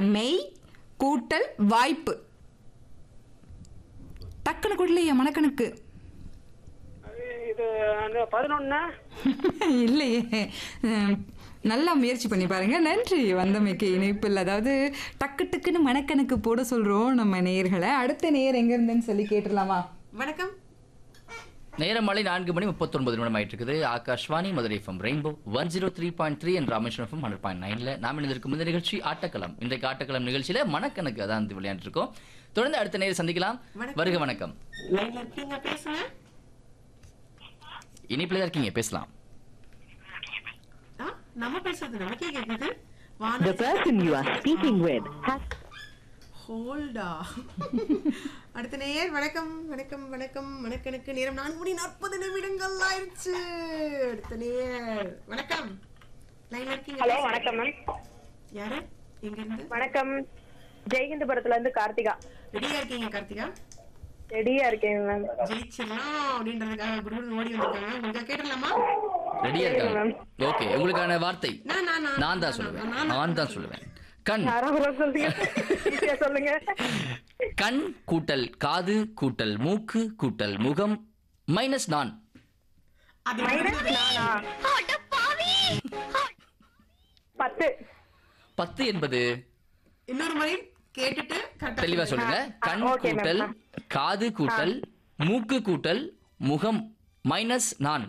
மெய் கூட்டல் வாய்ப்பு டக்குனு கூட்டலையே மனக்கணக்கு இது அந்த பதினொன்னு இல்லையே அஹ், நல்லா முயற்சி பண்ணி பாருங்க நன்றி வந்தமைக்கு இணைப்பில் அதாவது டக்கு டக்குன்னு மனக்கணக்கு போட சொல்றோம் நம்ம நேயர்களை அடுத்த நேயர் எங்க இருந்துன்னு சொல்லி கேட்டுடலாமா வணக்கம் நேரம் மாலை நான்கு மணி முப்பத்தொன்பது நிமிடம் ஆயிட்டு இருக்குது Akashvani Madurai FM rainbow one zero three point three and Rameswaram FM hundred point நைன்ல நாம் இணைந்திருக்கும் இந்த நிகழ்ச்சி ஆட்டக்களம் இன்றைக்கு ஆட்டக்களம் நிகழ்ச்சியில மனக்கணக்கு அதான் வந்து விளையாண்டு இருக்கோம் தொடர்ந்து அடுத்த நேரம் சந்திக்கலாம் வணக்கம். வருக வணக்கம் லைன்ல இருக்கீங்க பேசுங்க இனிப்பில் தான் இருக்கீங்க பேசலாம் ஆ, நம்ம பேசுறது நமக்கே கேக்குது The person you are speaking with has ஹோல்டா அடுத்த நேயர் வணக்கம் வணக்கம் வணக்கம் வணக்கனுக்கு நேரம் நான்கு மணி நாற்பது நிமிடங்கள் ஆயிடுச்சு அடுத்த நேயர் வணக்கம் லைன்ல இருக்கீங்க ஹலோ பேசுங்க. வணக்கம் மேம் யாரு எங்க இருந்து வணக்கம் ஜெய்ஹிந்துபுரத்துல இருந்து கார்த்திகா ரெடியா இருக்கீங்க கார்த்திகா ரெடியா இருக்கேன் மேம் ஜெயிச்சிடலாம் அப்படின்றதுக்காக குருன்னு ஓடி வந்திருக்காங்க உங்களுக்கு கேட்டலாமா ரெடியா இருக்காங்க ஓகே உங்களுக்கான வார்த்தை நான் நான் நான் நான் தான் சொல்லுவேன் நான் தான் சொல்லுவேன் கண் யாராவது சொல்லுங்க ஈஸியா சொல்லுங்க கண் கூட்டல் காது கூட்டல் மூக்கு கூட்டல் முகம் மைனஸ் நான் அது நானா பத்து பத்து என்பது இன்னொரு முறை கேட்டுட்டு correct ஆ தெளிவா சொல்லுங்க. சொல்லுங்க கண் okay, ma'am. கூட்டல் காது கூட்டல் மூக்கு கூட்டல் முகம் மைனஸ் நான்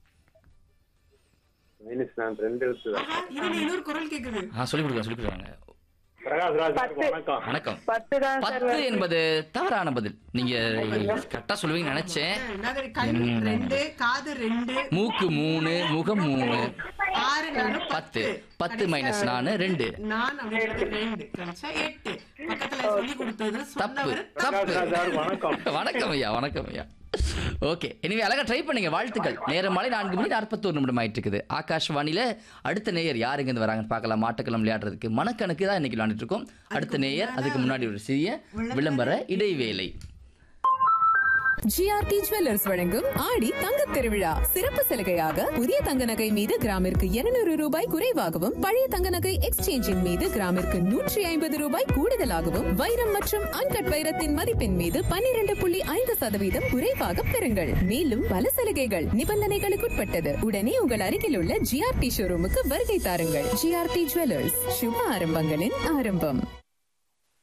மைனஸ் நான் ரெண்டு எழுத்து தான் ஆஹா, இருங்க, இன்னொரு குரல் கேக்குது ஆ சொல்லி கொடுங்க சொல்லி கொடுக்குறாங்க பிரகாஷ் ராஜ் பத்து. வணக்கம் வணக்கம் பத்து தான் சார் பத்து என்பது தவறான பதில் நீங்க கரெக்டா சொல்லுவீங்கன்னு நினைச்சேன் என்னது, கண் ரெண்டு காது ரெண்டு மூக்கு மூணு முகம் மூணு ஆறு நானு பத்து பத்து மைனஸ் நானு ரெண்டு நான் அப்படின்றது ரெண்டு கழிச்சா எட்டு பக்கத்துல சொல்லி கொடுத்தது தப்பு சொன்னவர் தப்பு பிரகாஷ் ராஜ் வணக்கம் வணக்கம் ஐயா வணக்கம் ஐயா ஓகே எனவே அழகா ட்ரை பண்ணுங்க வாழ்த்துக்கள் நேரம் மாலை நான்கு மணி நாற்பத்தோரு நிமிடம் ஆயிட்டு இருக்குது ஆகாஷ்வாணியில அடுத்த நேயர் யார் இருந்து வராங்கன்னு பார்க்கலாம் மாட்டுக்களம் விளையாடுறதுக்கு மனக்கணக்கு தான் இன்னைக்கு விளையாண்டுட்டு இருக்கோம் அடுத்த நேயர் அதுக்கு முன்னாடி ஒரு சிறிய விளம்பர இடைவேளை ஜிஆர்டி ஜுவல்லர்ஸ் வழங்கும் ஆடி தங்கத் திருவிழா சிறப்பு சலுகையாக புதிய தங்க நகை மீது கிராமிற்கு 200 ரூபாய் குறைவாகவும் பழைய தங்க நகை எக்ஸ்சேஞ்சின் மீது கிராமிற்கு நூற்றி ஐம்பது ரூபாய் கூடுதலாகவும் வைரம் மற்றும் அன்கட் வைரத்தின் மதிப்பின் மீது 12.5% புள்ளி ஐந்து சதவீதம் குறைவாக பெறுங்கள் மேலும் பல சலுகைகள் நிபந்தனைகளுக்குட்பட்டது உடனே உங்கள் அருகில் உள்ள ஜிஆர்டி ஷோரூமுக்கு வருகை தாருங்கள் ஜிஆர்டி ஜுவல்லர்ஸ் சுப ஆரம்பங்களின் ஆரம்பம்